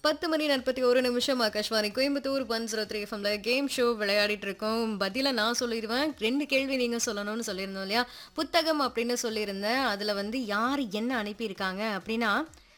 பத்து மணி நாற்பத்தி ஒரு நிமிஷம் Akashvani Coimbatore one zero three எஃப்எம்ல கேம் ஷோ விளையாடிட்டு இருக்கோம் பதில நான் சொல்லிடுவேன் ரெண்டு கேள்வி நீங்க சொல்லணும்னு சொல்லியிருந்தோம் இல்லையா புத்தகம் அப்படின்னு சொல்லியிருந்தேன் அதுல வந்து யார் என்ன அனுப்பியிருக்காங்க அப்படின்னா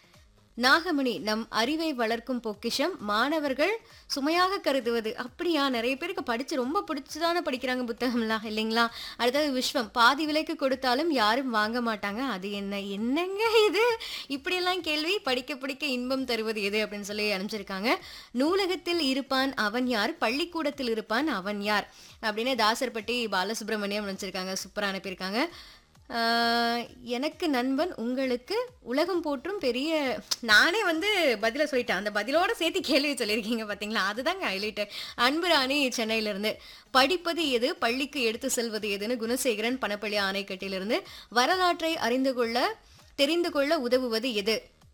நாகமணி நம் அறிவை வளர்க்கும் பொக்கிஷம் மாணவர்கள் சுமையாக கருதுவது அப்படியா நிறைய பேருக்கு படிச்சு ரொம்ப பிடிச்சுதானே படிக்கிறாங்க புத்தகம்லாம் இல்லைங்களா அடுத்தது விஸ்வம் பாதி விலைக்கு கொடுத்தாலும் யாரும் வாங்க மாட்டாங்க அது என்ன என்னங்க இது இப்படியெல்லாம் கேள்வி படிக்க படிக்க இன்பம் தருவது எது அப்படின்னு சொல்லி அனுப்பிச்சிருக்காங்க நூலகத்தில் இருப்பான் அவன் யார் பள்ளிக்கூடத்தில் இருப்பான் அவன் யார் அப்படின்னு தாசர்பட்டி பாலசுப்ரமணியம் நினச்சிருக்காங்க சூப்பராக அனுப்பியிருக்காங்க ஆஹ் எனக்கு நண்பன் உங்களுக்கு உலகம் போற்றும் பெரிய நானே வந்து பதில சொல்லிட்டேன் அந்த பதிலோட சேர்த்து கேள்வி சொல்லியிருக்கீங்க பார்த்தீங்களா அதுதாங்க ஹைலைட்டு அன்பு ராணி சென்னையிலிருந்து படிப்பது எது பள்ளிக்கு எடுத்து செல்வது எதுன்னு குணசேகரன் பணப்பள்ளி ஆணைக்கட்டிலிருந்து வரலாற்றை அறிந்து கொள்ள தெரிந்து கொள்ள உதவுவது எது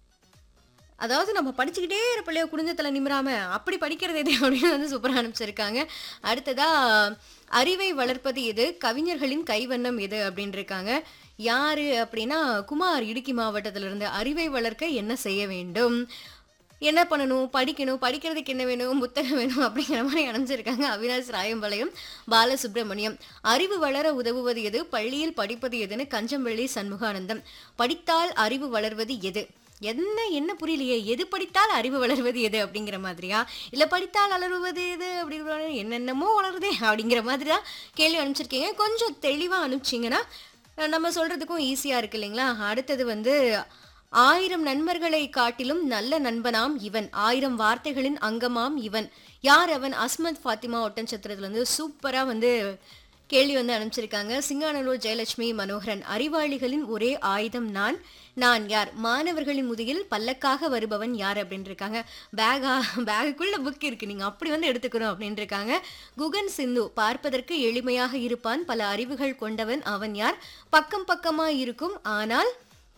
அதாவது நம்ம படிச்சுக்கிட்டே இருப்பிள்ளையோ குடும்பத்தில் நிமிராம அப்படி படிக்கிறது எது அப்படின்னு வந்து சூப்பராக அனுப்பிச்சிருக்காங்க அடுத்ததா அறிவை வளர்ப்பது எது கவிஞர்களின் கைவண்ணம் எது அப்படின்னு இருக்காங்க யாரு அப்படின்னா குமார் இடுக்கி மாவட்டத்திலிருந்து அறிவை வளர்க்க என்ன செய்ய வேண்டும் என்ன பண்ணணும் படிக்கணும் படிக்கிறதுக்கு என்ன வேணும் புத்தகம் வேணும் அப்படிங்கிற மாதிரி அணைஞ்சிருக்காங்க அவினாஷ் ராயம்பாளையம் பாலசுப்ரமணியம் அறிவு வளர உதவுவது எது பள்ளியில் படிப்பது எதுன்னு கஞ்சம்பள்ளி சண்முகானந்தம் படித்தால் அறிவு வளர்வது எது என்ன என்ன புரியலையே எது படித்தால் அறிவு வளர்வது எது அப்படிங்கிற மாதிரியா இல்லை படித்தால் வளருவது எது அப்படிங்கிற என்னென்னமோ வளருதே அப்படிங்கிற மாதிரி தான் கேள்வி அனுப்பிச்சிருக்கீங்க கொஞ்சம் தெளிவாக அனுப்பிச்சிங்கன்னா அஹ், நம்ம சொல்கிறதுக்கும் ஈஸியாக இருக்கு இல்லைங்களா அடுத்தது வந்து ஆயிரம் நண்பர்களை காட்டிலும் நல்ல நண்பனாம் இவன் ஆயிரம் வார்த்தைகளின் அங்கமாம் இவன் யார் அவன் அஸ்மத் ஃபாத்திமா ஒட்டன்சத்திரத்துலேருந்து சூப்பராக வந்து கேள்வி வந்து அனுப்பிச்சிருக்காங்க சிங்கானலூர் ஜெயலட்சுமி மனோகரன் அறிவாளிகளின் ஒரே ஆயுதம் நான் நான் யார் மாணவர்களின் முதுகில் பல்லக்காக வருபவன் யார் அப்படின்னு இருக்காங்க பேகா பேகுக்குள்ள புக் இருக்கு நீங்க அப்படி வந்து எடுத்துக்கணும் அப்படின்னு இருக்காங்க குகன் சிந்து பார்ப்பதற்கு எளிமையாக இருப்பான் பல அறிவுகள் கொண்டவன் அவன் யார் பக்கம் பக்கமா இருக்கும் ஆனால்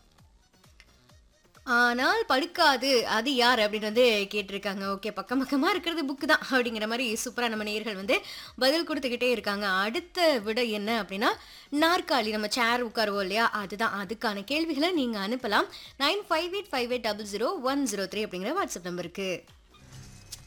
ஆனால் படுக்காது அது யார் அப்படின்னு வந்து கேட்டிருக்காங்க ஓகே பக்கம் பக்கமாக இருக்கிறது புக்கு தான் அப்படிங்கிற மாதிரி சூப்பராக நம்ம நேயர்கள் வந்து பதில் கொடுத்துக்கிட்டே இருக்காங்க அடுத்த விட என்ன அப்படின்னா நாற்காலி நம்ம சேர் உட்காருவோம் இல்லையா அதுதான் அதுக்கான கேள்விகளை நீங்கள் அனுப்பலாம் nine five eight five eight double zero one zero three அப்படிங்கிற வாட்ஸ்அப் நம்பருக்கு